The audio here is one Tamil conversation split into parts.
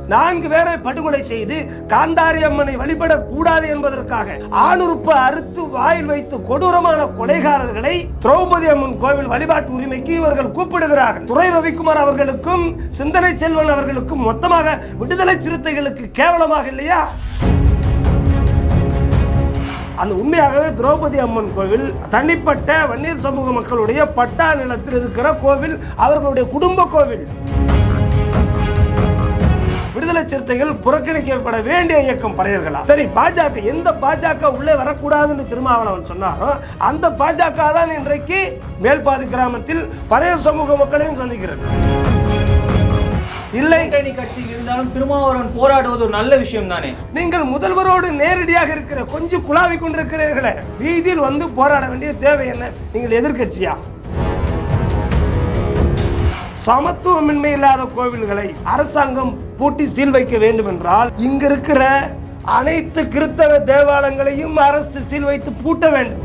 நான்கு பேரை படுகொலை செய்து காந்தாரி அம்மனை வழிபடக்கூடாது என்பதற்காக ஆணுறுப்பு அறுத்து வாயில் வைத்து கொடூரமான கொலைகாரர்களை திரௌபதி அம்மன் கோவில் வழிபாட்டு உரிமைக்கு இவர்கள் கூப்பிடுகிறார்கள் துரை ரவிக்குமார் அவர்களுக்கும் சிந்தனை செல்வன் அவர்களுக்கும் மொத்தமாக விடுதலை சிறுத்தைகளுக்கு கேவலமாக இல்லையா அந்த உண்மையாகவே திரௌபதி அம்மன் கோவில் தனிப்பட்ட வன்னியர் சமூக மக்களுடைய பட்டா நிலத்தில் இருக்கிற கோவில் அவர்களுடைய குடும்ப கோவில் விடுதலை சிறுத்தைகள் புறக்கணிக்கப்பட வேண்டிய இயக்கம் பறையர்களா சரி பாஜக எந்த பாஜக உள்ளே வரக்கூடாதுன்னு திருமாவளவன் சொன்னாரோ அந்த பாஜக தான் இன்றைக்கு மேல்பாதி கிராமத்தில் பறையர் சமூக மக்களையும் சந்திக்கிறது இல்லை கூட்டணி கட்சி இருந்தாலும் திருமாவளவன் போராடுவது ஒரு நல்ல விஷயம் தானே நீங்கள் முதல்வரோடு நேரடியாக இருக்கிற கொஞ்சம் குழாவி கொண்டிருக்கிறீர்களே வீதியில் வந்து போராட வேண்டிய தேவை என்ன நீங்கள் எதிர்க்கட்சியா சமத்துவமின்மை இல்லாத கோவில்களை அரசாங்கம் பூட்டி சீல் வைக்க வேண்டும் என்றால் இங்க இருக்கிற அனைத்து கிறிஸ்தவ தேவாலயங்களையும் அரசு சீல் வைத்து பூட்ட வேண்டும்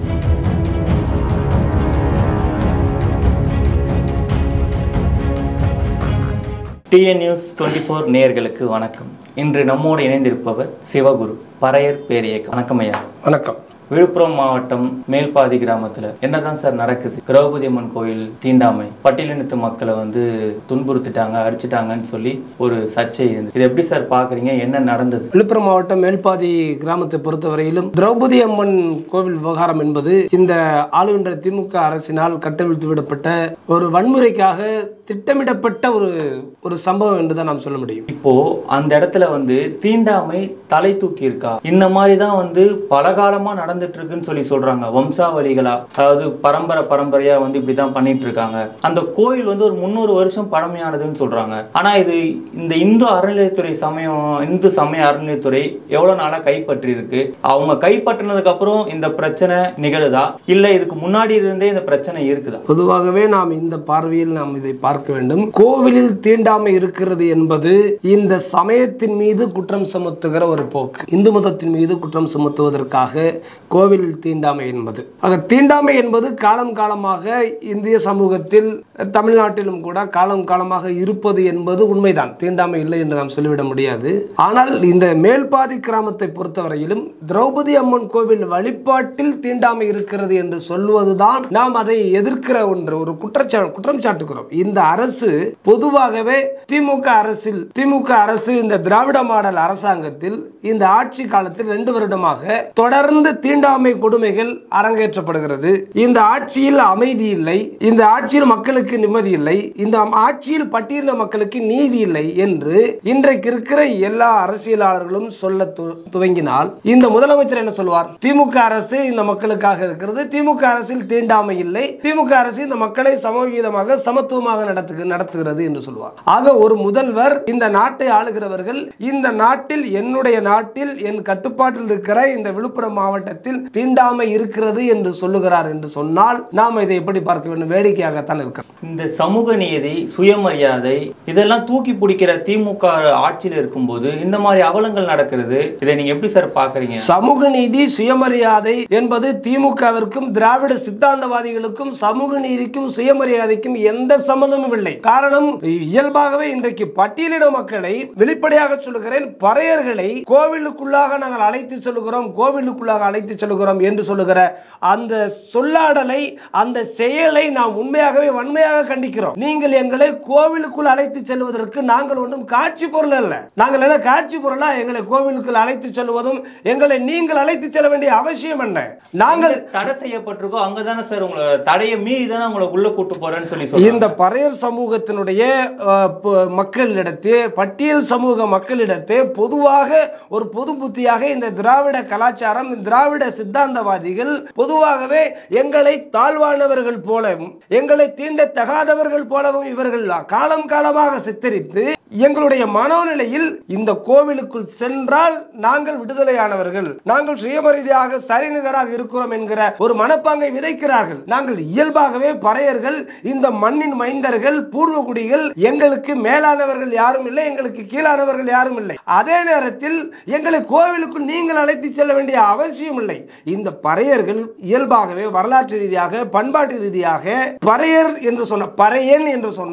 டிஎன் நியூஸ் டுவெண்ட்டி ஃபோர் நேயர்களுக்கு வணக்கம் இன்று நம்மோடு இணைந்திருப்பவர் சிவகுரு பறையர் பேரியக்கம் வணக்கம் ஐயா வணக்கம் விழுப்புரம் மாவட்டம் மேல்பாதி கிராமத்துல என்னதான் சார் நடக்குது திரௌபதி அம்மன் கோயில் தீண்டாமை பட்டியலினத்து மக்களை வந்து துன்புறுத்திட்டாங்க அடிச்சிட்டாங்கன்னு சொல்லி ஒரு சர்ச்சை இருந்தது இது எப்படி சார் பாக்குறீங்க என்ன நடந்தது விழுப்புரம் மாவட்டம் மேல்பாதி கிராமத்தை பொறுத்தவரையிலும் திரௌபதி அம்மன் கோவில் விவகாரம் என்பது இந்த ஆளுகின்ற திமுக அரசினால் கட்டவிழ்த்து விடப்பட்ட ஒரு வன்முறைக்காக திட்டமிடப்பட்ட ஒரு ஒரு சம்பவம் என்றுதான் நாம் சொல்ல முடியும் இப்போ அந்த இடத்துல வந்து தீண்டாமை தலை தூக்கி இருக்கா இந்த மாதிரி தான் வந்து பல காலமா நடந்துட்டு இருக்குன்னு சொல்லி சொல்றாங்க வம்சாவளிகளா அதாவது பரம்பரை பரம்பரையா வந்து இப்படிதான் பண்ணிட்டு இருக்காங்க அந்த கோயில் வந்து ஒரு முந்நூறு வருஷம் பழமையானதுன்னு சொல்றாங்க ஆனா இது இந்த இந்து அறநிலையத்துறை சமயம் இந்து சமய அறநிலையத்துறை எவ்வளவு நாளா கைப்பற்றி இருக்கு அவங்க கைப்பற்றினதுக்கு அப்புறம் இந்த பிரச்சனை நிகழுதா இல்ல இதுக்கு முன்னாடி இருந்தே இந்த பிரச்சனை இருக்குதா பொதுவாகவே நாம் இந்த பார்வையில் நாம் இதை பார்க்க வேண்டும் கோவிலில் தீண்டாமை இருக்கிறது என்பது இந்த சமயத்தின் மீது குற்றம் சுமத்துகிற ஒரு போக்கு இந்து மதத்தின் மீது குற்றம் சுமத்துவதற்காக கோவில் தீண்டாமை என்பது ஆக தீண்டாமை என்பது காலம் காலமாக இந்திய சமூகத்தில் தமிழ்நாட்டிலும் கூட காலம் காலமாக இருப்பது என்பது உண்மைதான் தீண்டாமை இல்லை என்று நாம் சொல்லிவிட முடியாது ஆனால் இந்த மேல்பாதி கிராமத்தை பொறுத்தவரையிலும் திரௌபதி அம்மன் கோவில் வழிபாட்டில் தீண்டாமை இருக்கிறது என்று சொல்வதுதான் நாம் அதை எதிர்க்கிற ஒன்று ஒரு குற்றச்சா குற்றம் சாட்டுகிறோம் இந்த அரசு பொதுவாகவே திமுக அரசில் திமுக அரசு இந்த திராவிட மாடல் அரசாங்கத்தில் இந்த ஆட்சி காலத்தில் ரெண்டு வருடமாக தொடர்ந்து தீண்டாமை கொடுமைகள் அரங்கேற்றப்படுகிறது இந்த ஆட்சியில் அமைதி இல்லை இந்த ஆட்சியில் மக்களுக்கு நிம்மதி இல்லை இந்த ஆட்சியில் பட்டியலின மக்களுக்கு நீதி இல்லை என்று இன்றைக்கு இருக்கிற எல்லா அரசியலாளர்களும் சொல்ல து- துவங்கினால் இந்த முதலமைச்சர் என்ன சொல்வார் திமுக அரசு இந்த மக்களுக்காக இருக்கிறது திமுக அரசில் தீண்டாமை இல்லை திமுக அரசு இந்த மக்களை சமூகமாக சமத்துவமாக நடத்து நடத்துகிறது என்று சொல்வார் ஆக ஒரு முதல்வர் இந்த நாட்டை ஆளுகிறவர்கள் இந்த நாட்டில் என்னுடைய நாட்டில் என் கட்டுப்பாட்டில் இருக்கிற இந்த விழுப்புரம் மாவட்டத்தில் தீண்டாமை இருக்கிறது என்று சொல்லுகிறார் என்று சொன்னால் நாம் இதை எப்படி பார்க்க வேண்டும் வேடிக்கையாகத்தான் இருக்கிறோம் இந்த சமூக நீதி சுயமரியாதை இதெல்லாம் தூக்கி பிடிக்கிற திமுக ஆட்சியில் இருக்கும்போது இந்த மாதிரி அவலங்கள் நடக்கிறது இதை நீங்க எப்படி சார் பாக்குறீங்க சமூக நீதி சுயமரியாதை என்பது திமுகவிற்கும் திராவிட சித்தாந்தவாதிகளுக்கும் சமூக நீதிக்கும் சுயமரியாதைக்கும் எந்த சம்மந்தமும் இல்லை காரணம் இயல்பாகவே இன்றைக்கு பட்டியலின மக்களை வெளிப்படையாக சொல்லுகிறேன் பறையர்களை கோவிலுக்குள்ளாக நாங்கள் அழைத்து செல்கிறோம் கோவிலுக்குள்ளாக அழைத்து செல்கிறோம் என்று சொல்லுகிற அந்த சொல்லாடலை அந்த செயலை நாம் உண்மையாகவே வன்மையாக கண்டிக்கிறோம் நீங்கள் எங்களை கோவிலுக்குள் அழைத்து செல்வதற்கு நாங்கள் ஒன்றும் காட்சி பொருள் அல்ல நாங்கள் என்ன காட்சி பொருளா எங்களை கோவிலுக்குள் அழைத்து செல்வதும் எங்களை நீங்கள் அழைத்து செல்ல வேண்டிய அவசியம் என்ன நாங்கள் தடை செய்யப்பட்டிருக்கோ அங்கதானே சார் உங்களை தடையை மீறி தானே உங்களை உள்ள கூட்டு போறேன்னு சொல்லி சொல்றாங்க. இந்த பறையர் சமூகத்தினுடைய அஹ், ப- மக்களிடத்தே பட்டியல் சமூக மக்களிடத்தே பொதுவாக ஒரு பொது புத்தியாக இந்த திராவிட கலாச்சாரம் இந்த திராவிட சித்தாந்தவாதிகள் பொதுவாகவே எங்களை தாழ்வானவர்கள் போலவும் எங்களை தீண்டத்தகாதவர்கள் போலவும் இவர்கள் காலம் காலமாக சித்தரித்து எங்களுடைய மனோநிலையில் இந்த கோவிலுக்குள் சென்றால் நாங்கள் விடுதலையானவர்கள் நாங்கள் சுயமரிதியாக சரிநிகராக இருக்கிறோம் என்கிற ஒரு மனப்பாங்கை விதைக்கிறார்கள் நாங்கள் இயல்பாகவே பறையர்கள் இந்த மண்ணின் மைந்தர்கள் பூர்வகுடிகள் எங்களுக்கு மேலானவர்கள் யாரும் இல்லை எங்களுக்கு கீழானவர்கள் யாரும் இல்லை அதே நேரத்தில் எங்களை கோவிலுக்குள் நீங்கள் அழைத்து செல்ல வேண்டிய அவசியம் இல்லை இந்த பறையர்கள் இயல்பாகவே வரலாற்று ரீதியாக பண்பாட்டு ரீதியாக பறையர் என்று சொன்ன பறையன் என்று சொன்னால்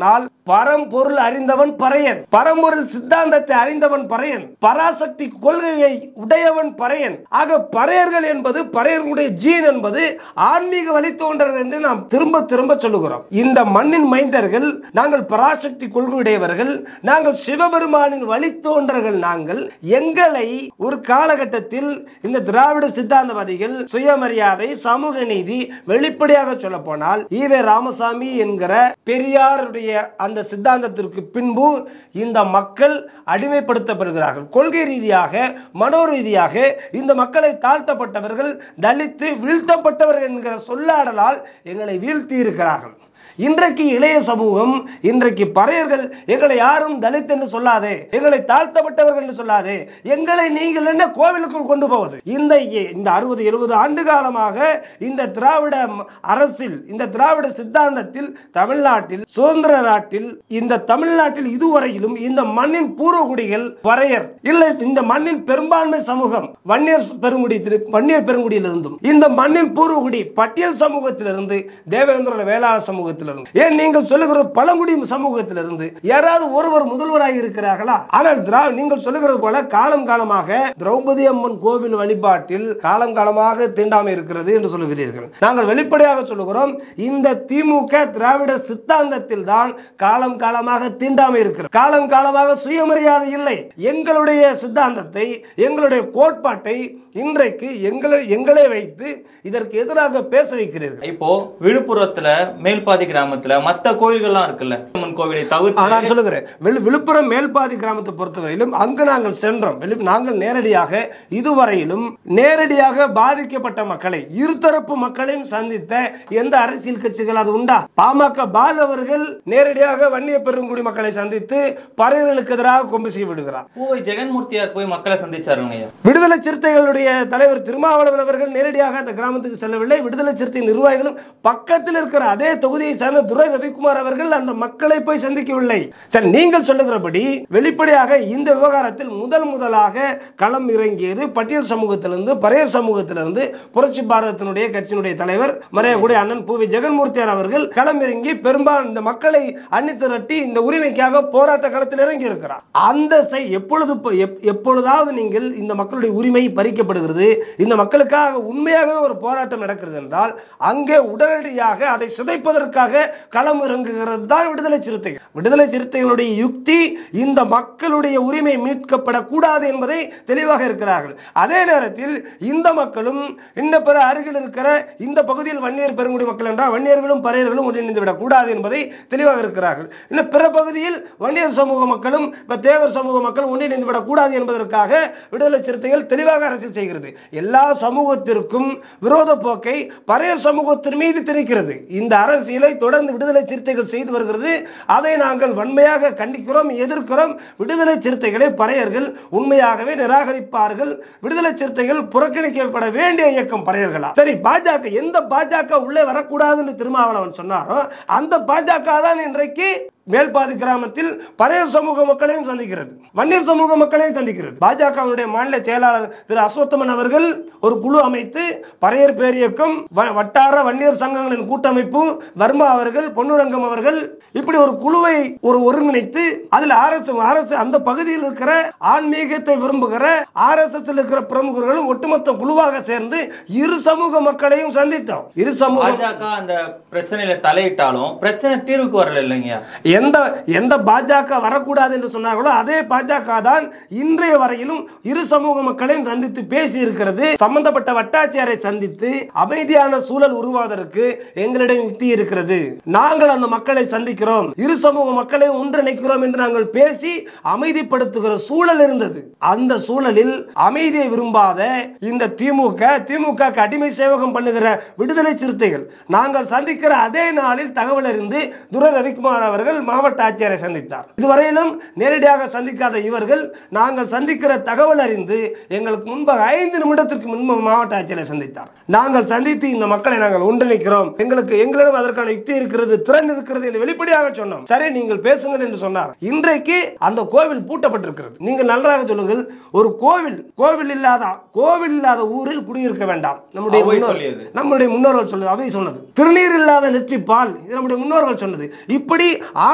பரம்பொருள் அறிந்தவன் பறையன் பரம்பொருள் சித்தாந்தத்தை அறிந்தவன் பறையன் பராசக்தி கொள்கையை உடையவன் பறையன் ஆக பறையர்கள் என்பது பறையர்களுடைய ஜீன் என்பது ஆன்மீக வழித்தோன்றர்கள் என்று நாம் திரும்ப திரும்ப சொல்லுகிறோம் இந்த மண்ணின் மைந்தர்கள் நாங்கள் பராசக்தி கொள்கையுடையவர்கள் நாங்கள் சிவபெருமானின் வழித்தோன்றர்கள் நாங்கள் எங்களை ஒரு காலகட்டத்தில் இந்த திராவிட சித்தாந்தவாதிகள் சுயமரியாதை சமூக நீதி வெளிப்படையாக சொல்ல போனால் ஈவே ராமசாமி என்கிற பெரியாருடைய அந்த சித்தாந்தத்திற்கு பின்பு இந்த மக்கள் அடிமைப்படுத்தப்படுகிறார்கள் கொள்கை ரீதியாக மனோ ரீதியாக இந்த மக்களை தாழ்த்தப்பட்டவர்கள் தலித்து வீழ்த்தப்பட்டவர்கள் என்கிற சொல்லாடலால் எங்களை வீழ்த்தி இருக்கிறார்கள் இன்றைக்கு இளைய சமூகம் இன்றைக்கு பறையர்கள் எங்களை யாரும் தலித் என்று சொல்லாதே எங்களை தாழ்த்தப்பட்டவர்கள் என்று சொல்லாதே எங்களை நீங்கள் என்ன கோவிலுக்குள் கொண்டு போவது இந்த இந்த அறுபது எழுபது ஆண்டு காலமாக இந்த திராவிட ம- அரசில் இந்த திராவிட சித்தாந்தத்தில் தமிழ்நாட்டில் சுதந்திர நாட்டில் இந்த தமிழ்நாட்டில் இதுவரையிலும் இந்த மண்ணின் பூர்வகுடிகள் பறையர் இல்லை இந்த மண்ணின் பெரும்பான்மை சமூகம் வன்னியர் பெருங்குடி திரு- வன்னியர் பெருங்குடியிலிருந்தும் இந்த மண்ணின் பூர்வகுடி பட்டியல் சமூகத்திலிருந்து தேவேந்திர வேளாளர் சமூகத்திலிருந்து ஏன் நீங்கள் சொல்லுகிற பழங்குடி சமூகத்திலிருந்து யாராவது ஒருவர் முதல்வராக இருக்கிறார்களா ஆனால் திரா- நீங்கள் சொல்லுகிறது போல காலம் காலமாக திரௌபதி அம்மன் கோவில் வழிபாட்டில் காலம் காலமாக தீண்டாமை இருக்கிறது என்று சொல்லுகிறீர்கள் நாங்கள் வெளிப்படையாக சொல்லுகிறோம் இந்த திமுக திராவிட சித்தாந்தத்தில் தான் காலம் காலமாக தீண்டாமை இருக்கிறது காலம் காலமாக சுயமரியாதை இல்லை எங்களுடைய சித்தாந்தத்தை எங்களுடைய கோட்பாட்டை இன்றைக்கு எங்களை எங்களை வைத்து இதற்கு எதிராக பேச வைக்கிறீர்கள் இப்போ விழுப்புரத்துல மேல்பாதி கிராமத்துல மத்த கோயில்கள்லாம் இருக்குல்ல அம்மன் கோவிலை ஆ, தவிர்த்து நான் சொல்லுகிறேன் விழு- விழுப்புரம் மேல்பாதி கிராமத்தை பொறுத்தவரையிலும் அங்கு நாங்கள் சென்றோம் வெளி- நாங்கள் நேரடியாக இதுவரையிலும் நேரடியாக பாதிக்கப்பட்ட மக்களை இருதரப்பு மக்களையும் சந்தித்த எந்த அரசியல் கட்சிகள் அது உண்டா பாமக பால் அவர்கள் நேரடியாக வன்னிய பெருங்குடி மக்களை சந்தித்து பறையர்களுக்கு எதிராக கொம்பு செய்ய விடுகிறார் பூவை ஜெகன்மூர்த்தியார் போய் மக்களை சந்திச்சாருங்க ஐயா விடுதலை சிறுத்தைகளுடைய தலைவர் திருமாவளவன் அவர்கள் நேரடியாக அந்த கிராமத்துக்கு செல்லவில்லை விடுதலை சிறுத்தை நிர்வாகிகளும் பக்கத்தில் இருக்கிற அதே தொகுதியை சேர்ந்த துரை ரவிக்குமார் அவர்கள் அந்த மக்களை போய் சந்திக்கவில்லை சரி நீங்கள் சொல்லுகிறபடி வெளிப்படையாக இந்த விவகாரத்தில் முதல் முதலாக களம் இறங்கியது பட்டியல் சமூகத்திலிருந்து பறையர் சமூகத்திலிருந்து புரட்சி பாரதத்தினுடைய கட்சியினுடைய தலைவர் மறையக்கூடிய அண்ணன் பூவி ஜெகன்மூர்த்தியார் அவர்கள் களம் இறங்கி பெரும்பாலும் இந்த மக்களை அணி திரட்டி இந்த உரிமைக்காக போராட்ட களத்தில் இறங்கி இருக்கிறார் அந்த செய் எப்பொழுது ப- எப்- எப்பொழுதாவது நீங்கள் இந்த மக்களுடைய உரிமை பறிக்கப்படுகிறது இந்த மக்களுக்காக உண்மையாகவே ஒரு போராட்டம் நடக்கிறது என்றால் அங்கே உடனடியாக அதை சிதைப்பதற்காக களம் இறங்குகிறது தான் விடுதலை சிறுத்தைகள் விடுதலை சிறுத்தைகளுடைய யுக்தி இந்த மக்களுடைய உரிமை மீட்கப்படக்கூடாது என்பதை தெளிவாக இருக்கிறார்கள் அதே நேரத்தில் இந்த மக்களும் இன்ன பிற அருகில் இருக்கிற இந்த பகுதியில் வன்னியர் பெருங்குடி மக்கள் என்றால் வன்னியர்களும் பறையர்களும் ஒன்றிணைந்து விடக்கூடாது என்பதை தெளிவாக இருக்கிறார்கள் இன்னும் பிற பகுதியில் வன்னியர் சமூக மக்களும் இப்ப தேவர் சமூக மக்களும் ஒன்றிணைந்து விடக்கூடாது என்பதற்காக விடுதலை சிறுத்தைகள் தெளிவாக அரசியல் செய்கிறது எல்லா சமூகத்திற்கும் விரோத போக்கை பறையர் சமூகத்தின் மீது திணிக்கிறது இந்த அரசியலை தொடர்ந்து விடுதலை சிறுத்தைகள் செய்து வருகிறது அதை நாங்கள் வன்மையாக கண்டிக்கிறோம் எதிர்க்கிறோம் விடுதலை சிறுத்தைகளை பறையர்கள் உண்மையாகவே நிராகரிப்பார்கள் விடுதலை சிறுத்தைகள் புறக்கணிக்கப்பட வேண்டிய இயக்கம் பறையர்களா சரி பாஜக எந்த பாஜக உள்ளே வரக்கூடாதுன்னு திருமாவளவன் சொன்னாரோ அந்த பாஜக தான் இன்றைக்கு மேல்பாதி கிராமத்தில் பறையர் சமூக மக்களையும் சந்திக்கிறது வன்னியர் சமூக மக்களையும் சந்திக்கிறது பாஜகவுடைய மாநில செயலாளர் திரு அஸ்வத்தமன் அவர்கள் ஒரு குழு அமைத்து பறையர் பேரியக்கம் வ- வட்டார வன்னியர் சங்கங்களின் கூட்டமைப்பு வர்மா அவர்கள் பொன்னுரங்கம் அவர்கள் இப்படி ஒரு குழுவை ஒரு ஒருங்கிணைத்து அதில் ஆர்எஸ் அரசு அந்த பகுதியில் இருக்கிற ஆன்மீகத்தை விரும்புகிற ஆர்எஸ்எஸ் இருக்கிற பிரமுகர்களும் ஒட்டுமொத்த குழுவாக சேர்ந்து இரு சமூக மக்களையும் சந்தித்தோம் இரு சமூக பாஜக அந்த பிரச்சனையில தலையிட்டாலும் பிரச்சனை தீர்வுக்கு வரல இல்லைங்கய்யா எந்த எந்த பாஜக வரக்கூடாது என்று சொன்னார்களோ அதே பாஜக தான் இன்றைய வரையிலும் இரு சமூக மக்களையும் சந்தித்து பேசி இருக்கிறது சம்பந்தப்பட்ட வட்டாட்சியரை சந்தித்து அமைதியான சூழல் உருவாவதற்கு எங்களிடம் யுக்தி இருக்கிறது நாங்கள் அந்த மக்களை சந்திக்கிறோம் இரு சமூக மக்களை ஒன்றிணைக்கிறோம் என்று நாங்கள் பேசி அமைதிப்படுத்துகிற சூழல் இருந்தது அந்த சூழலில் அமைதியை விரும்பாத இந்த திமுக திமுக க்கு அடிமை சேவகம் பண்ணுகிற விடுதலை சிறுத்தைகள் நாங்கள் சந்திக்கிற அதே நாளில் தகவல் அறிந்து துரை ரவிக்குமார் அவர்கள் மாவட்ட ஆட்சியரை சந்தித்தார் இதுவரையிலும் நேரடியாக சந்திக்காத இவர்கள் நாங்கள் சந்திக்கிற தகவல் அறிந்து எங்களுக்கு முன்பாக ஐந்து நிமிடத்திற்கு முன்பு மாவட்ட ஆட்சியரை சந்தித்தார் நாங்கள் சந்தித்து இந்த மக்களை நாங்கள் ஒன்றிணைக்கிறோம் எங்களுக்கு எங்களிடம் அதற்கான யுக்தி இருக்கிறது திறன் இருக்கிறது என்று வெளிப்படையாக சொன்னோம் சரி நீங்கள் பேசுங்கள் என்று சொன்னார் இன்றைக்கு அந்த கோவில் பூட்டப்பட்டிருக்கிறது நீங்கள் நன்றாக சொல்லுங்கள் ஒரு கோவில் கோவில் இல்லாத கோவில் இல்லாத ஊரில் குடியிருக்க வேண்டாம் நம்முடைய அவை முன்னோர் சொல்லியது. நம்முடைய முன்னோர்கள் சொன்னது அவை சொன்னது திருநீர் இல்லாத நெற்றி பால் இது நம்முடைய முன்னோர்கள் சொன்னது இப்படி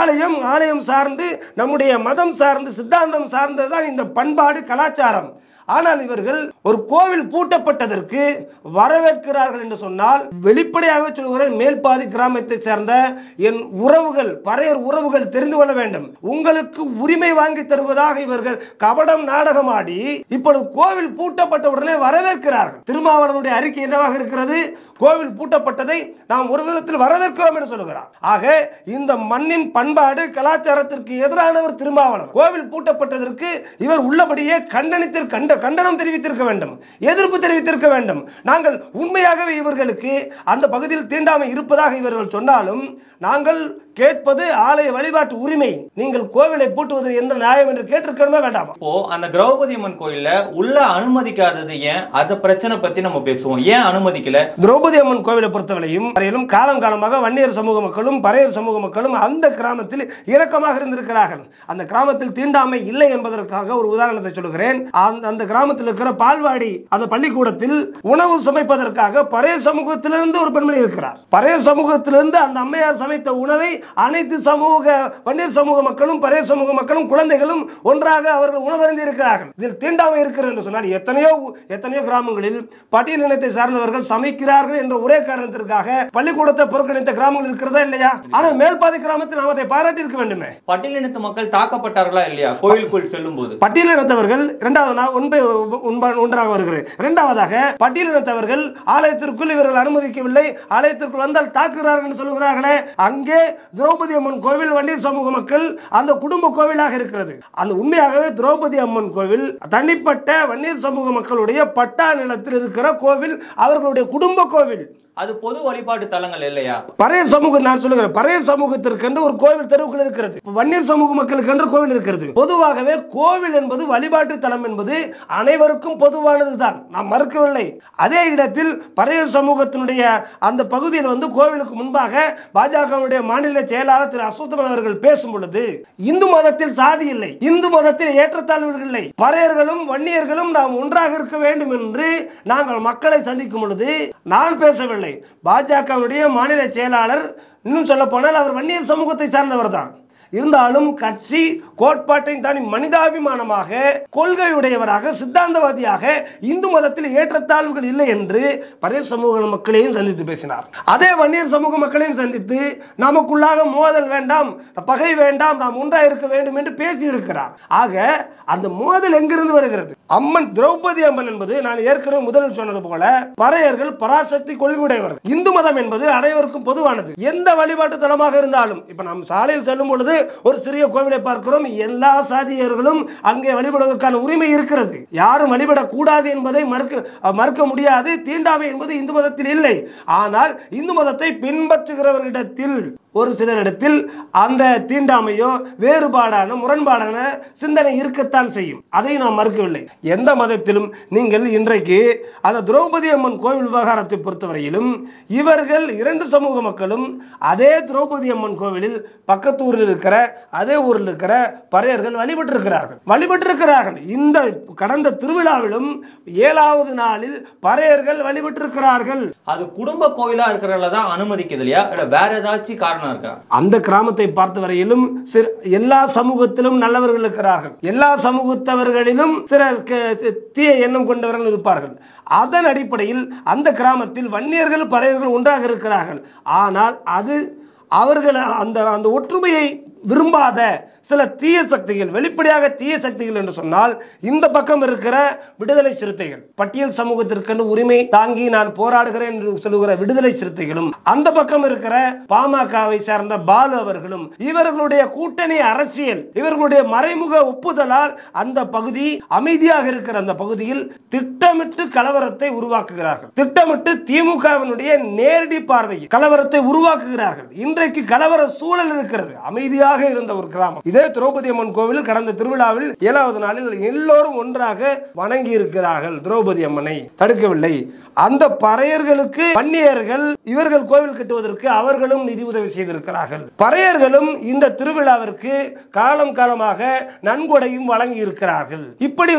ஆலயம் ஆலயம் சார்ந்து நம்முடைய மதம் சார்ந்து சித்தாந்தம் சார்ந்ததுதான் இந்த பண்பாடு கலாச்சாரம் ஆனால் இவர்கள் ஒரு கோவில் பூட்டப்பட்டதற்கு வரவேற்கிறார்கள் என்று சொன்னால் வெளிப்படையாக சொல்கிறேன் மேல்பாதி கிராமத்தை சேர்ந்த என் உறவுகள் பறையர் உறவுகள் தெரிந்து கொள்ள வேண்டும் உங்களுக்கு உரிமை வாங்கி தருவதாக இவர்கள் கபடம் நாடகமாடி இப்பொழுது கோவில் பூட்டப்பட்ட உடனே வரவேற்கிறார்கள் திருமாவளவனுடைய அறிக்கை என்னவாக இருக்கிறது கோவில் பூட்டப்பட்டதை நாம் ஒரு விதத்தில் வரவேற்கிறோம் என்று சொல்லுகிறார் ஆக இந்த மண்ணின் பண்பாடு கலாச்சாரத்திற்கு எதிரானவர் திருமாவளவன் கோவில் பூட்டப்பட்டதற்கு இவர் உள்ளபடியே கண்டனத்தில் கண்ட கண்டனம் தெரிவித்திருக்க வேண்டும் எதிர்ப்பு தெரிவித்திருக்க வேண்டும் நாங்கள் உண்மையாகவே இவர்களுக்கு அந்த பகுதியில் தீண்டாமை இருப்பதாக இவர்கள் சொன்னாலும் நாங்கள் கேட்பது ஆலய வழிபாட்டு உரிமை நீங்கள் கோவிலை பூட்டுவது எந்த நியாயம் என்று கேட்டிருக்கணுமே வேண்டாமா இப்போ அந்த திரௌபதி அம்மன் கோயில்ல உள்ள அனுமதிக்காதது ஏன் அந்த பிரச்சனை பத்தி நம்ம பேசுவோம் ஏன் அனுமதிக்கல திரௌபதி அம்மன் கோவிலை பொறுத்தவரையும் வரையிலும் காலம் காலமாக வன்னியர் சமூக மக்களும் பறையர் சமூக மக்களும் அந்த கிராமத்தில் இணக்கமாக இருந்திருக்கிறார்கள் அந்த கிராமத்தில் தீண்டாமை இல்லை என்பதற்காக ஒரு உதாரணத்தை சொல்கிறேன் அந்த அந்த கிராமத்தில் இருக்கிற பால்வாடி அந்த பள்ளிக்கூடத்தில் உணவு சமைப்பதற்காக பறையர் சமூகத்திலிருந்து ஒரு பெண்மணி இருக்கிறார் பறையர் சமூகத்திலிருந்து அந்த அம்மையார் சமைத்த உணவை அனைத்து சமூக வன்னியர் சமூக மக்களும் பறையர் சமூக மக்களும் குழந்தைகளும் ஒன்றாக அவர்கள் உணவருந்தி இருக்கிறார்கள் இதில் தீண்டாமை இருக்கிறது என்று சொன்னால் எத்தனையோ எத்தனையோ கிராமங்களில் பட்டியல் இனத்தை சார்ந்தவர்கள் சமைக்கிறார்கள் என்ற ஒரே காரணத்திற்காக பள்ளிக்கூடத்தை புறக்கணித்த கிராமங்கள் இருக்கிறதா இல்லையா ஆனால் மேல்பாதி கிராமத்தில் நாம் அதை பாராட்டி இருக்க வேண்டுமே பட்டியலினத்து மக்கள் தாக்கப்பட்டார்களா இல்லையா கோயிலுக்குள் செல்லும் போது பட்டியலினத்தவர்கள் இரண்டாவது நான் ஒன்பை ஒன்ப- ஒன்றாக வருகிறேன் இரண்டாவதாக பட்டியலினத்தவர்கள் ஆலயத்திற்குள் இவர்கள் அனுமதிக்கவில்லை ஆலயத்திற்குள் வந்தால் தாக்குகிறார்கள் என்று சொல்லுகிறார்களே அங்கே திரௌபதி அம்மன் கோவில் வன்னியர் சமூக மக்கள் அந்த குடும்ப கோவிலாக இருக்கிறது அந்த உண்மையாகவே திரௌபதி அம்மன் கோவில் தனிப்பட்ட வன்னியர் சமூக மக்களுடைய பட்டா நிலத்தில் இருக்கிற கோவில் அவர்களுடைய குடும்ப கோவில் அது பொது வழிபாட்டு தலங்கள் இல்லையா பறையர் சமூகம் நான் சொல்லுகிறேன் பறையர் சமூகத்திற்கென்று ஒரு கோவில் தெருவுக்குள் இருக்கிறது வன்னியர் சமூக மக்களுக்கென்று கோவில் இருக்கிறது பொதுவாகவே கோவில் என்பது வழிபாட்டு தலம் என்பது அனைவருக்கும் பொதுவானது தான் நாம் மறுக்கவில்லை அதே இடத்தில் பறையர் சமூகத்தினுடைய அந்த பகுதியில் வந்து கோவிலுக்கு முன்பாக பாஜகவுடைய மாநில செயலாளர் திரு அசோத்தமன் அவர்கள் பேசும் பொழுது இந்து மதத்தில் சாதி இல்லை இந்து மதத்தில் ஏற்றத்தாழ்வுகள் இல்லை பறையர்களும் வன்னியர்களும் நாம் ஒன்றாக இருக்க வேண்டும் என்று நாங்கள் மக்களை சந்திக்கும் பொழுது நான் பேசவில்லை பாஜகவுடைய மாநில செயலாளர் இன்னும் சொல்ல போனால் அவர் வன்னியர் சமூகத்தை சார்ந்தவர் தான் இருந்தாலும் கட்சி கோட்பாட்டை தாண்டி மனிதாபிமானமாக கொள்கையுடையவராக சித்தாந்தவாதியாக இந்து மதத்தில் ஏற்றத்தாழ்வுகள் இல்லை என்று பரையர் சமூக மக்களையும் சந்தித்து பேசினார் அதே வன்னியர் சமூக மக்களையும் சந்தித்து நமக்குள்ளாக மோதல் வேண்டாம் பகை வேண்டாம் நாம் ஒன்றாக இருக்க வேண்டும் என்று பேசியிருக்கிறார் ஆக அந்த மோதல் எங்கிருந்து வருகிறது அம்மன் திரௌபதி அம்மன் என்பது நான் ஏற்கனவே முதலில் சொன்னது போல பறையர்கள் பராசக்தி கொள்கையுடையவர்கள் இந்து மதம் என்பது அனைவருக்கும் பொதுவானது எந்த வழிபாட்டு தலமாக இருந்தாலும் இப்ப நாம் சாலையில் செல்லும் பொழுது ஒரு சிறிய கோவிலை பார்க்கிறோம் எல்லா சாதியர்களும் அங்கே வழிபடுவதற்கான உரிமை இருக்கிறது யாரும் வழிபடக்கூடாது என்பதை மறுக்க மறுக்க முடியாது தீண்டாமை என்பது இந்து மதத்தில் இல்லை ஆனால் இந்து மதத்தை பின்பற்றுகிறவர்களிடத்தில் ஒரு சிலரிடத்தில் அந்த தீண்டாமையோ வேறுபாடான முரண்பாடான சிந்தனை இருக்கத்தான் செய்யும் அதை நாம் மறுக்கவில்லை எந்த மதத்திலும் நீங்கள் இன்றைக்கு அந்த திரௌபதி அம்மன் கோவில் விவகாரத்தை பொறுத்தவரையிலும் இவர்கள் இரண்டு சமூக மக்களும் அதே திரௌபதி அம்மன் கோவிலில் பக்கத்து ஊரில் இருக்கிற அதே ஊரில் இருக்கிற பறையர்கள் வழிபட்டிருக்கிறார்கள் வழிபட்டிருக்கிறார்கள் இந்த கடந்த திருவிழாவிலும் ஏழாவது நாளில் பறையர்கள் வழிபட்டிருக்கிறார்கள் அது குடும்ப கோயிலா இருக்கிறதுல தான் அனுமதிக்குது இல்லையா இல்ல வேற ஏதாச்சும் காரணம் இருக்கா அந்த கிராமத்தை பார்த்த வரையிலும் சில எல்லா சமூகத்திலும் நல்லவர்கள் இருக்கிறார்கள் எல்லா சமூகத்தவர்களிலும் சில க- சி- தீய எண்ணம் கொண்டவர்கள் இருப்பார்கள் அதன் அடிப்படையில் அந்த கிராமத்தில் வன்னியர்கள் பறையர்கள் ஒன்றாக இருக்கிறார்கள் ஆனால் அது அவர்கள் அந்த அந்த ஒற்றுமையை விரும்பாத சில தீய சக்திகள் வெளிப்படையாக தீய சக்திகள் என்று சொன்னால் இந்த பக்கம் இருக்கிற விடுதலை சிறுத்தைகள் பட்டியல் சமூகத்திற்கென்று உரிமை தாங்கி நான் போராடுகிறேன் என்று சொல்லுகிற விடுதலை சிறுத்தைகளும் அந்த பக்கம் இருக்கிற பாமகவை சார்ந்த பாலு அவர்களும் இவர்களுடைய கூட்டணி அரசியல் இவர்களுடைய மறைமுக ஒப்புதலால் அந்த பகுதி அமைதியாக இருக்கிற அந்த பகுதியில் திட்டமிட்டு கலவரத்தை உருவாக்குகிறார்கள் திட்டமிட்டு திமுகவினுடைய நேரடி பார்வையில் கலவரத்தை உருவாக்குகிறார்கள் இன்றைக்கு கலவர சூழல் இருக்கிறது அமைதியாக இருந்த ஒரு கிராமம் இதே திரௌபதி அம்மன் கோவில் கடந்த திருவிழாவில் ஏழாவது நாளில் எல்லோரும் ஒன்றாக வணங்கி இருக்கிறார்கள் திரௌபதி அம்மனை தடுக்கவில்லை அந்த பறையர்களுக்கு வன்னியர்கள் இவர்கள் கோவில் கட்டுவதற்கு அவர்களும் நிதி உதவி செய்திருக்கிறார்கள் பறையர்களும் இந்த திருவிழாவிற்கு காலம் காலமாக நன்கொடையும் வழங்கி இருக்கிறார்கள் இப்படி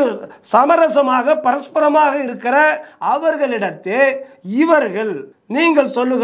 சமரசமாக பரஸ்பரமாக இருக்கிற அவர்களிடத்தே இவர்கள் நீங்கள் சொல்லுகிற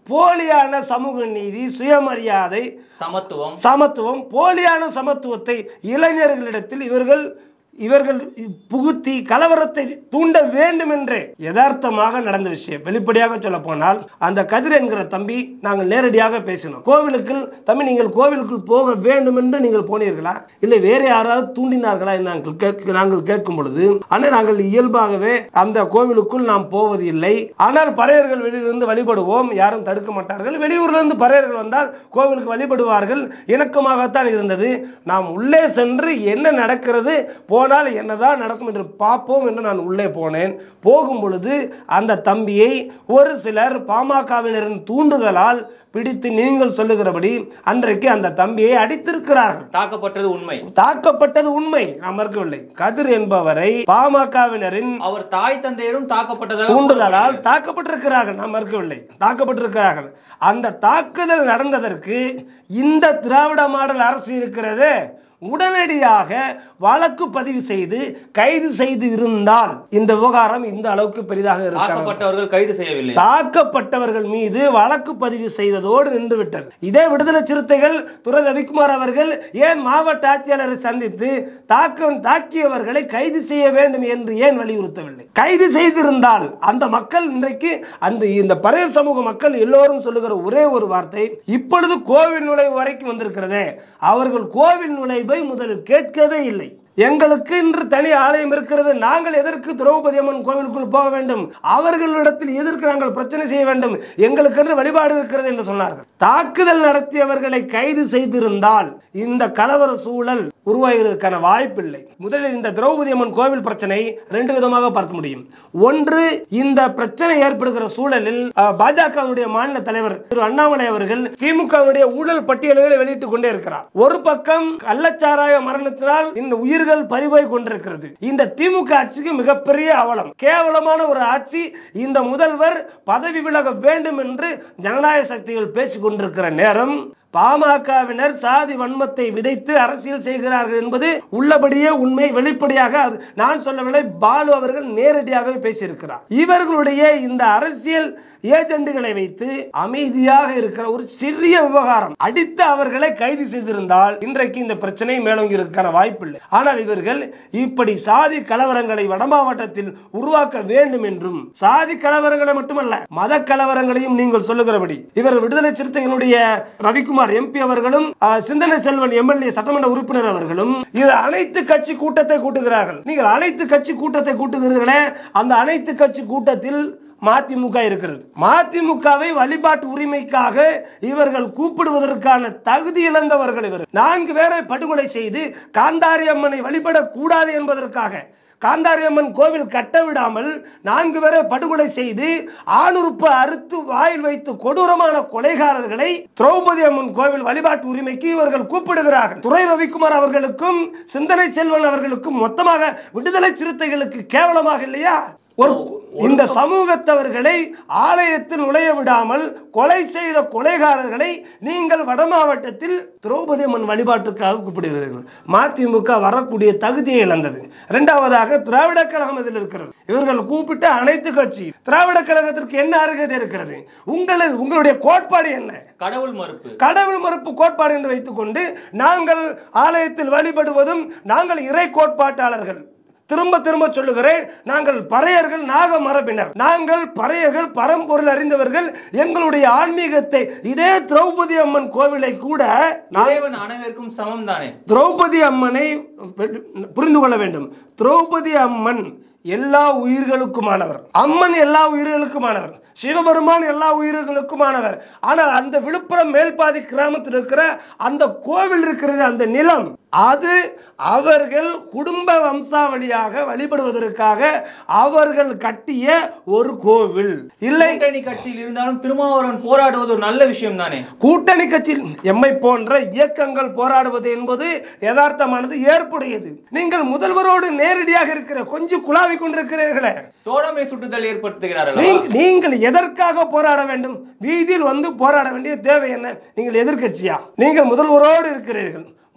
போலியான சமூக நீதி சுயமரியாதை சமத்துவம் சமத்துவம் போலியான சமத்துவத்தை இளைஞர்களிடத்தில் இவர்கள் இவர்கள் புகுத்தி கலவரத்தை தூண்ட வேண்டும் என்றே யதார்த்தமாக நடந்த விஷயம் வெளிப்படையாக சொல்ல போனால் அந்த கதிர் என்கிற தம்பி நாங்கள் நேரடியாக பேசினோம் கோவிலுக்குள் தம்பி நீங்கள் கோவிலுக்குள் போக வேண்டும் என்று நீங்கள் போனீர்களா இல்லை வேற யாராவது தூண்டினார்களா என்று நாங்கள் கேட்க நாங்கள் கேட்கும் பொழுது ஆனால் நாங்கள் இயல்பாகவே அந்த கோவிலுக்குள் நாம் போவது இல்லை ஆனால் பறையர்கள் வெளியிலிருந்து வழிபடுவோம் யாரும் தடுக்க மாட்டார்கள் வெளியூர்லேருந்து பறையர்கள் வந்தால் கோவிலுக்கு வழிபடுவார்கள் இணக்கமாகத்தான் இருந்தது நாம் உள்ளே சென்று என்ன நடக்கிறது போனால் என்னதான் நடக்கும் என்று பார்ப்போம் என்று நான் உள்ளே போனேன் போகும் பொழுது அந்த தம்பியை ஒரு சிலர் பாமகவினரின் தூண்டுதலால் பிடித்து நீங்கள் சொல்லுகிறபடி அன்றைக்கு அந்த தம்பியை அடித்திருக்கிறார்கள் தாக்கப்பட்டது உண்மை தாக்கப்பட்டது உண்மை நான் மறுக்கவில்லை கதிர் என்பவரை பாமகவினரின் அவர் தாய் தந்தையரும் தாக்கப்பட்டதாக தூண்டுதலால் தாக்கப்பட்டிருக்கிறார்கள் நான் மறுக்கவில்லை தாக்கப்பட்டிருக்கிறார்கள் அந்த தாக்குதல் நடந்ததற்கு இந்த திராவிட மாடல் அரசு இருக்கிறது உடனடியாக வழக்கு பதிவு செய்து கைது செய்து இருந்தால் இந்த விவகாரம் இந்த அளவுக்கு பெரிதாக இருக்காது தாக்கப்பட்டவர்கள் கைது செய்யவில்லை தாக்கப்பட்டவர்கள் மீது வழக்கு பதிவு செய்ததோடு நின்றுவிட்டது இதே விடுதலை சிறுத்தைகள் துரை ரவிக்குமார் அவர்கள் ஏன் மாவட்ட ஆட்சியாளரை சந்தித்து தாக்க தாக்கியவர்களை கைது செய்ய வேண்டும் என்று ஏன் வலியுறுத்தவில்லை கைது செய்திருந்தால் அந்த மக்கள் இன்றைக்கு அந்த இந்த பறையர் சமூக மக்கள் எல்லோரும் சொல்லுகிற ஒரே ஒரு வார்த்தை இப்பொழுது கோவில் நுழைவு வரைக்கும் வந்திருக்கிறதே அவர்கள் கோவில் நுழைவை முதலில் கேட்கவே இல்லை எங்களுக்கு இன்று தனி ஆலயம் இருக்கிறது நாங்கள் எதற்கு திரௌபதி அம்மன் கோவிலுக்குள் போக வேண்டும் அவர்களிடத்தில் எதற்கு நாங்கள் பிரச்சனை செய்ய வேண்டும் எங்களுக்கென்று வழிபாடு இருக்கிறது என்று சொன்னார்கள் தாக்குதல் நடத்தியவர்களை கைது செய்திருந்தால் இந்த கலவர சூழல் உருவாகிறதுக்கான வாய்ப்பில்லை முதலில் இந்த திரௌபதி அம்மன் கோவில் பிரச்சனை ரெண்டு விதமாக பார்க்க முடியும் ஒன்று இந்த பிரச்சனை ஏற்படுகிற சூழலில் அஹ், பாஜகவுடைய மாநில தலைவர் திரு அண்ணாமலை அவர்கள் திமுகவுடைய ஊழல் பட்டியல்களை வெளியிட்டுக் கொண்டே இருக்கிறார் ஒரு பக்கம் கள்ளச்சாராய மரணத்தினால் இந்த உயிர்கள் பறிபோய் கொண்டிருக்கிறது இந்த திமுக ஆட்சிக்கு மிகப்பெரிய அவலம் கேவலமான ஒரு ஆட்சி இந்த முதல்வர் பதவி விலக வேண்டும் என்று ஜனநாயக சக்திகள் பேசிக் கொண்டிருக்கிற நேரம் பாமகவினர் சாதி வன்மத்தை விதைத்து அரசியல் செய்கிறார்கள் என்பது உள்ளபடியே உண்மை வெளிப்படையாக அது நான் சொல்லவில்லை பாலு அவர்கள் நேரடியாகவே பேசியிருக்கிறார் இவர்களுடைய இந்த அரசியல் ஏஜெண்டுகளை வைத்து அமைதியாக இருக்கிற ஒரு சிறிய விவகாரம் அடித்து அவர்களை கைது செய்திருந்தால் இன்றைக்கு இந்த பிரச்சனை மேலோங்கி இருக்கான வாய்ப்பில்லை ஆனால் இவர்கள் இப்படி சாதி கலவரங்களை வடமாவட்டத்தில் உருவாக்க வேண்டும் என்றும் சாதி கலவரங்களை மட்டுமல்ல மத கலவரங்களையும் நீங்கள் சொல்லுகிறபடி இவர் விடுதலை சிறுத்தைகளுடைய ரவிக்குமார் எம்பி அவர்களும் அஹ், சிந்தனை செல்வன் எம்எல்ஏ சட்டமன்ற உறுப்பினர் அவர்களும் இது அனைத்து கட்சி கூட்டத்தை கூட்டுகிறார்கள் நீங்கள் அனைத்து கட்சி கூட்டத்தை கூட்டுகிறீர்களே அந்த அனைத்து கட்சி கூட்டத்தில் மதிமுக இருக்கிறது மதிமுகவை வழிபாட்டு உரிமைக்காக இவர்கள் கூப்பிடுவதற்கான தகுதி இழந்தவர்கள் இவர் நான்கு பேரை படுகொலை செய்து காந்தாரி அம்மனை வழிபடக்கூடாது என்பதற்காக காந்தாரி அம்மன் கோவில் கட்ட விடாமல் நான்கு பேரை படுகொலை செய்து ஆணுறுப்பு அறுத்து வாயில் வைத்து கொடூரமான கொலைகாரர்களை திரௌபதி அம்மன் கோவில் வழிபாட்டு உரிமைக்கு இவர்கள் கூப்பிடுகிறார்கள் துரை ரவிக்குமார் அவர்களுக்கும் சிந்தனை செல்வன் அவர்களுக்கும் மொத்தமாக விடுதலை சிறுத்தைகளுக்கு கேவலமாக இல்லையா ஒரு இந்த சமூகத்தவர்களை ஆலயத்தில் நுழைய விடாமல் கொலை செய்த கொலைகாரர்களை நீங்கள் வட மாவட்டத்தில் திரௌபதி அம்மன் வழிபாட்டுக்காக கூப்பிடுகிறீர்கள் மதிமுக வரக்கூடிய தகுதியை இழந்தது இரண்டாவதாக திராவிட கழகம் இதில் இருக்கிறது இவர்கள் கூப்பிட்ட அனைத்து கட்சி திராவிட கழகத்திற்கு என்ன அருகதை இருக்கிறது உங்களது உங்களுடைய கோட்பாடு என்ன கடவுள் மறுப்பு கடவுள் மறுப்பு கோட்பாடு என்று வைத்துக்கொண்டு நாங்கள் ஆலயத்தில் வழிபடுவதும் நாங்கள் இறை கோட்பாட்டாளர்கள் திரும்ப திரும்ப சொல்லுகிறேன் நாங்கள் பறையர்கள் நாக மரபினர் நாங்கள் பறையர்கள் பரம்பொருள் அறிந்தவர்கள் எங்களுடைய ஆன்மீகத்தை இதே திரௌபதி அம்மன் கோவிலை கூட நான் இறைவன் அனைவருக்கும் சமம் தானே திரௌபதி அம்மனை புரிந்து கொள்ள வேண்டும் திரௌபதி அம்மன் எல்லா உயிர்களுக்குமானவர் அம்மன் எல்லா உயிர்களுக்குமானவர் சிவபெருமான் எல்லா உயிர்களுக்குமானவர் ஆனால் அந்த விழுப்புரம் மேல்பாதி கிராமத்தில் இருக்கிற அந்த கோவில் இருக்கிறது அந்த நிலம் அது அவர்கள் குடும்ப வம்சாவளியாக வழிபடுவதற்காக அவர்கள் கட்டிய ஒரு கோவில் இல்லை கூட்டணி கட்சியில் இருந்தாலும் திருமாவளவன் போராடுவது ஒரு நல்ல விஷயம் தானே கூட்டணி கட்சியில் எம்மை போன்ற இயக்கங்கள் போராடுவது என்பது யதார்த்தமானது ஏற்புடையது நீங்கள் முதல்வரோடு நேரடியாக இருக்கிற கொஞ்சம் குழாவி கொண்டிருக்கிறீர்களே தோழமை சுட்டுதல் ஏற்படுத்துகிறார்கள் நீங்க- நீங்கள் எதற்காக போராட வேண்டும் வீதியில் வந்து போராட வேண்டிய தேவை என்ன நீங்கள் எதிர்க்கட்சியா நீங்கள் முதல்வரோடு இருக்கிறீர்கள்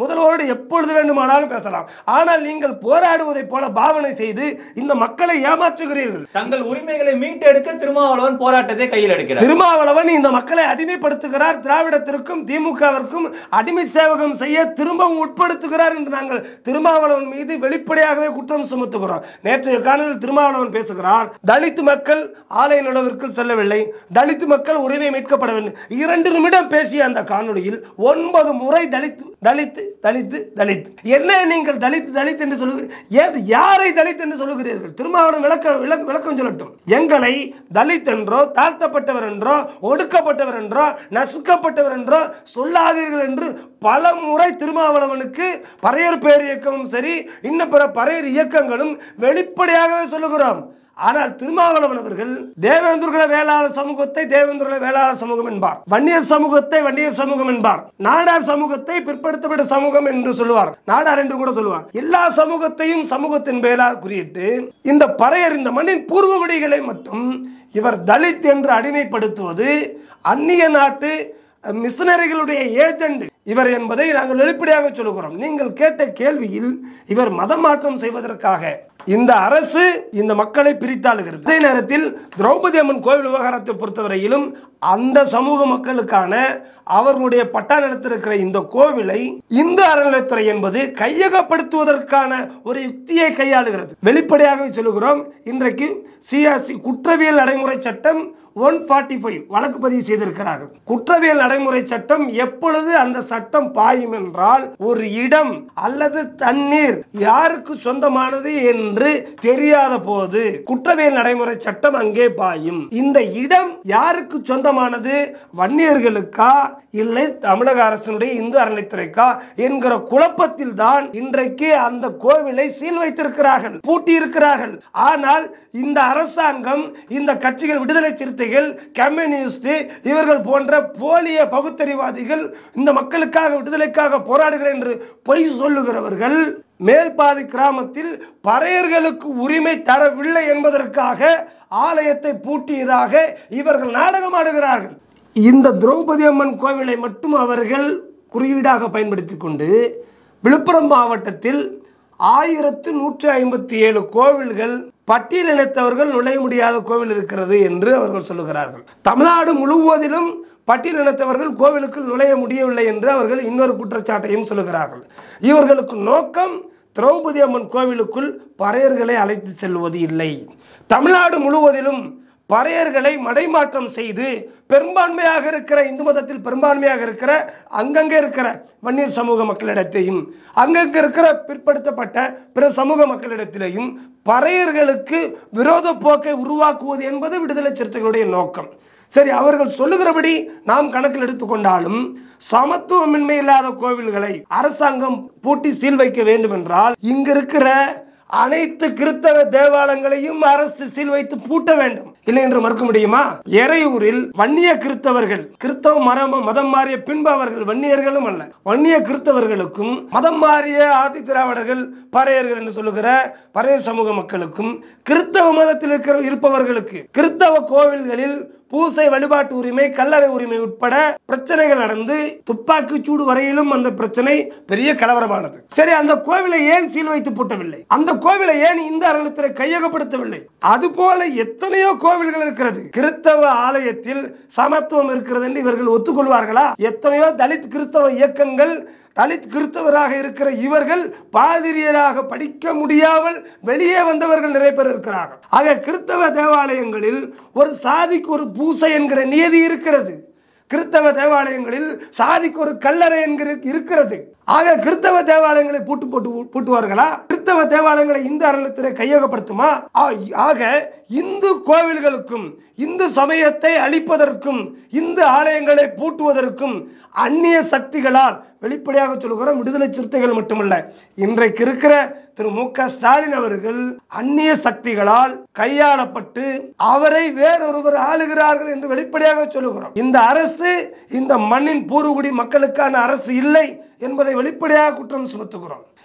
முதல்வரோடு எப்பொழுது வேண்டுமானாலும் பேசலாம் ஆனால் நீங்கள் போராடுவதைப் போல பாவனை செய்து இந்த மக்களை ஏமாற்றுகிறீர்கள் தங்கள் உரிமைகளை மீட்டெடுக்க திருமாவளவன் போராட்டத்தை கையில் எடுக்கிறார் திருமாவளவன் இந்த மக்களை அடிமைப்படுத்துகிறார் திராவிடத்திற்கும் திமுகவிற்கும் அடிமை சேவகம் செய்ய திரும்பவும் உட்படுத்துகிறார் என்று நாங்கள் திருமாவளவன் மீது வெளிப்படையாகவே குற்றம் சுமத்துகிறோம் நேற்றைய காணொலியில் திருமாவளவன் பேசுகிறார் தலித் மக்கள் ஆலய நிலவிற்குள் செல்லவில்லை தலித் மக்கள் உரிமை மீட்கப்படவில்லை இரண்டு நிமிடம் பேசிய அந்த காணொலியில் ஒன்பது முறை தலித் தலித் தலித் தலித் என்ன நீங்கள் தலித் தலித் என்று சொல்லுகிறீர்கள் ஏது யாரை தலித் என்று சொல்லுகிறீர்கள் திருமாவளவன் விளக்க விளக்க- விளக்கம் சொல்லட்டும் எங்களை தலித் என்றோ தாழ்த்தப்பட்டவர் என்றோ ஒடுக்கப்பட்டவர் என்றோ நசுக்கப்பட்டவர் என்றோ சொல்லாதீர்கள் என்று பல முறை திருமாவளவனுக்கு பறையர் பேர் இயக்கமும் சரி இன்னும் பிற பறையர் இயக்கங்களும் வெளிப்படையாகவே சொல்லுகிறோம் ஆனால் திருமாவளவன் அவர்கள் தேவேந்திரகுல வேளாளர் சமூகத்தை தேவேந்திரகுல வேளாளர் சமூகம் என்பார் வன்னியர் சமூகத்தை வன்னியர் சமூகம் என்பார் நாடார் சமூகத்தை பிற்படுத்தப்பட்ட சமூகம் என்று சொல்லுவார் நாடார் என்று கூட சொல்லுவார் எல்லா சமூகத்தையும் சமூகத்தின் பெயரால் குறியிட்டு இந்த பறையர் இந்த மண்ணின் பூர்வகுடிகளை மட்டும் இவர் தலித் என்று அடிமைப்படுத்துவது அந்நிய நாட்டு மிஷனரிகளுடைய ஏஜெண்ட் இவர் என்பதை நாங்கள் வெளிப்படையாக சொல்லுகிறோம் நீங்கள் கேட்ட கேள்வியில் இவர் மதம் மாற்றம் செய்வதற்காக இந்த அரசு இந்த மக்களை பிரித்தாளுகிறது அதே நேரத்தில் திரௌபதி அம்மன் கோவில் விவகாரத்தை பொறுத்தவரையிலும் அந்த சமூக மக்களுக்கான அவர்களுடைய பட்டா நிலத்திருக்கிற இந்த கோவிலை இந்து அறநிலைத்துறை என்பது கையகப்படுத்துவதற்கான ஒரு யுக்தியை கையாளுகிறது வெளிப்படையாக சொல்லுகிறோம் இன்றைக்கு சிஆர்சி குற்றவியல் நடைமுறை சட்டம் ஒன் ஃபார்ட்டி ஃபைவ் வழக்கு பதிவு செய்திருக்கிறார்கள் குற்றவியல் நடைமுறை சட்டம் எப்பொழுது அந்த சட்டம் பாயும் என்றால் ஒரு இடம் அல்லது தண்ணீர் யாருக்கு சொந்தமானது என்று தெரியாத போது குற்றவியல் நடைமுறை சட்டம் அங்கே பாயும் இந்த இடம் யாருக்கு சொந்தமானது வன்னியர்களுக்கா இல்லை தமிழக அரசினுடைய இந்து அறநிலைத்துறைக்கா என்கிற குழப்பத்தில் தான் இன்றைக்கு அந்த கோவிலை சீல் வைத்திருக்கிறார்கள் பூட்டி இருக்கிறார்கள் ஆனால் இந்த அரசாங்கம் இந்த கட்சிகள் விடுதலை சிறுத்தைகள் கம்யூனிஸ்ட் இவர்கள் போன்ற போலிய பகுத்தறிவாதிகள் இந்த மக்களுக்காக விடுதலைக்காக போராடுகிறேன் என்று பொய் சொல்லுகிறவர்கள் மேல்பாதி கிராமத்தில் பறையர்களுக்கு உரிமை தரவில்லை என்பதற்காக ஆலயத்தை பூட்டியதாக இவர்கள் நாடகம் ஆடுகிறார்கள் இந்த திரௌபதி அம்மன் கோவிலை மட்டும் அவர்கள் குறியீடாக பயன்படுத்தி கொண்டு விழுப்புரம் மாவட்டத்தில் ஆயிரத்து நூற்றி ஐம்பத்தி ஏழு கோவில்கள் பட்டியலினத்தவர்கள் நுழைய முடியாத கோவில் இருக்கிறது என்று அவர்கள் சொல்லுகிறார்கள் தமிழ்நாடு முழுவதிலும் பட்டியலினத்தவர்கள் கோவிலுக்குள் நுழைய முடியவில்லை என்று அவர்கள் இன்னொரு குற்றச்சாட்டையும் சொல்லுகிறார்கள் இவர்களுக்கு நோக்கம் திரௌபதி அம்மன் கோவிலுக்குள் பறையர்களை அழைத்து செல்வது இல்லை தமிழ்நாடு முழுவதிலும் பறையர்களை மடைமாற்றம் செய்து பெரும்பான்மையாக இருக்கிற இந்து மதத்தில் பெரும்பான்மையாக இருக்கிற அங்கங்கே இருக்கிற வன்னியர் சமூக மக்களிடத்தையும் அங்கங்கே இருக்கிற பிற்படுத்தப்பட்ட பிற சமூக மக்களிடத்திலேயும் பறையர்களுக்கு விரோத போக்கை உருவாக்குவது என்பது விடுதலை சிறுத்தைகளுடைய நோக்கம் சரி அவர்கள் சொல்லுகிறபடி நாம் கணக்கில் எடுத்துக்கொண்டாலும் சமத்துவமின்மை இல்லாத கோவில்களை அரசாங்கம் பூட்டி சீல் வைக்க வேண்டும் என்றால் இங்க இருக்கிற அனைத்து கிறிஸ்தவ தேவாலயங்களையும் அரசு சீல் வைத்து பூட்ட வேண்டும் இல்லை என்று மறுக்க முடியுமா எறையூரில் வன்னிய கிறிஸ்தவர்கள் கிறிஸ்தவ மரம் மதம் மாறிய பின்பு அவர்கள் வன்னியர்களும் அல்ல வன்னிய கிறிஸ்தவர்களுக்கும் மதம் மாறிய ஆதி திராவிடர்கள் பறையர்கள் என்று சொல்லுகிற பறையர் சமூக மக்களுக்கும் கிறிஸ்தவ மதத்தில் இருக்கிற இருப்பவர்களுக்கு கிறிஸ்தவ கோவில்களில் பூசை வழிபாட்டு உரிமை கல்லறை உரிமை உட்பட பிரச்சனைகள் நடந்து துப்பாக்கி சூடு வரையிலும் அந்த பிரச்சனை பெரிய கலவரமானது சரி அந்த கோவிலை ஏன் சீல் வைத்து பூட்டவில்லை அந்த கோவிலை ஏன் இந்த அறநிலைத்துறை கையகப்படுத்தவில்லை அதுபோல எத்தனையோ கோவில்கள் இருக்கிறது கிறிஸ்தவ ஆலயத்தில் சமத்துவம் இருக்கிறது என்று இவர்கள் ஒத்துக்கொள்வார்களா எத்தனையோ தலித் கிறிஸ்தவ இயக்கங்கள் தலித் கிறிஸ்தவராக இருக்கிற இவர்கள் பாதிரியராக படிக்க முடியாமல் வெளியே வந்தவர்கள் நிறைய பேர் இருக்கிறார்கள் ஆக கிறிஸ்தவ தேவாலயங்களில் ஒரு சாதிக்கு ஒரு பூசை என்கிற நியதி இருக்கிறது கிறிஸ்தவ தேவாலயங்களில் சாதிக்கு ஒரு கல்லறை என்கிற இருக்கிறது ஆக கிறிஸ்தவ தேவாலயங்களை பூட்டு போட்டு பூட்டுவார்களா கிறிஸ்தவ தேவாலயங்களை இந்து அறநிலையத்துறை கையகப்படுத்துமா ஆ- ஆக இந்து கோவில்களுக்கும் இந்து சமயத்தை அழிப்பதற்கும் இந்து ஆலயங்களை பூட்டுவதற்கும் அந்நிய சக்திகளால் வெளிப்படையாக சொல்கிறோம் விடுதலை சிறுத்தைகள் மட்டுமல்ல இன்றைக்கு இருக்கிற திரு மு க ஸ்டாலின் அவர்கள் அந்நிய சக்திகளால் கையாளப்பட்டு அவரை வேறொருவர் ஆளுகிறார்கள் என்று வெளிப்படையாக சொல்லுகிறோம் இந்த அரசு இந்த மண்ணின் பூர்வகுடி மக்களுக்கான அரசு இல்லை என்பதை வெளிப்படையாக குற்றம் சுமத்துகிறோம்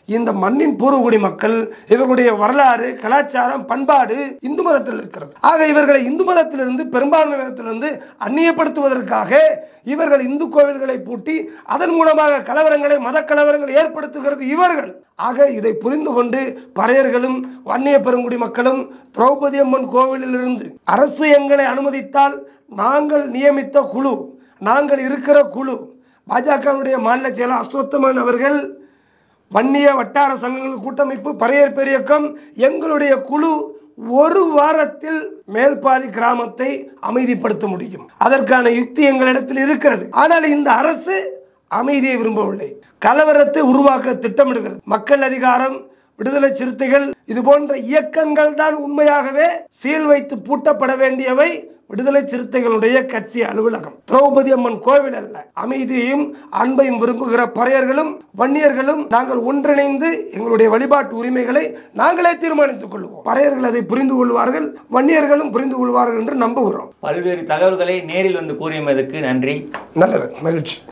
இந்த மண்ணின் பூர்வகுடி மக்கள் இவர்களுடைய வரலாறு கலாச்சாரம் பண்பாடு இந்து மதத்தில் இருக்கிறது ஆக இவர்களை இந்து மதத்திலிருந்து பெரும்பான்மை மதத்திலிருந்து அந்நியப்படுத்துவதற்காக இவர்கள் இந்து கோவில்களை பூட்டி அதன் மூலமாக கலவரங்களை மத கலவரங்களை ஏற்படுத்துகிறது இவர்கள் ஆக இதை புரிந்து கொண்டு பறையர்களும் வன்னிய பெருங்குடி மக்களும் திரௌபதி அம்மன் கோவிலிலிருந்து அரசு எங்களை அனுமதித்தால் நாங்கள் நியமித்த குழு நாங்கள் இருக்கிற குழு பாஜகவுடைய மாநில செயலர் அஸ்வத்தமன் அவர்கள் வன்னிய வட்டார சங்கங்கள் கூட்டமைப்பு பறையர் பெரியக்கம் எங்களுடைய குழு ஒரு வாரத்தில் மேல்பாதி கிராமத்தை அமைதிப்படுத்த முடியும் அதற்கான யுக்தி எங்களிடத்தில் இருக்கிறது ஆனால் இந்த அரசு அமைதியை விரும்பவில்லை கலவரத்தை உருவாக்க திட்டமிடுகிறது மக்கள் அதிகாரம் விடுதலை சிறுத்தைகள் இது போன்ற இயக்கங்கள் தான் உண்மையாகவே சீல் வைத்து பூட்டப்பட வேண்டியவை விடுதலை சிறுத்தைகளுடைய கட்சி அலுவலகம் திரௌபதி அம்மன் கோவில் அல்ல அமைதியையும் அன்பையும் விரும்புகிற பறையர்களும் வன்னியர்களும் நாங்கள் ஒன்றிணைந்து எங்களுடைய வழிபாட்டு உரிமைகளை நாங்களே தீர்மானித்துக் கொள்வோம் பறையர்கள் அதை புரிந்து கொள்வார்கள் வன்னியர்களும் புரிந்து கொள்வார்கள் என்று நம்புகிறோம் பல்வேறு தகவல்களை நேரில் வந்து கூறியமைக்கு நன்றி நல்லது மகிழ்ச்சி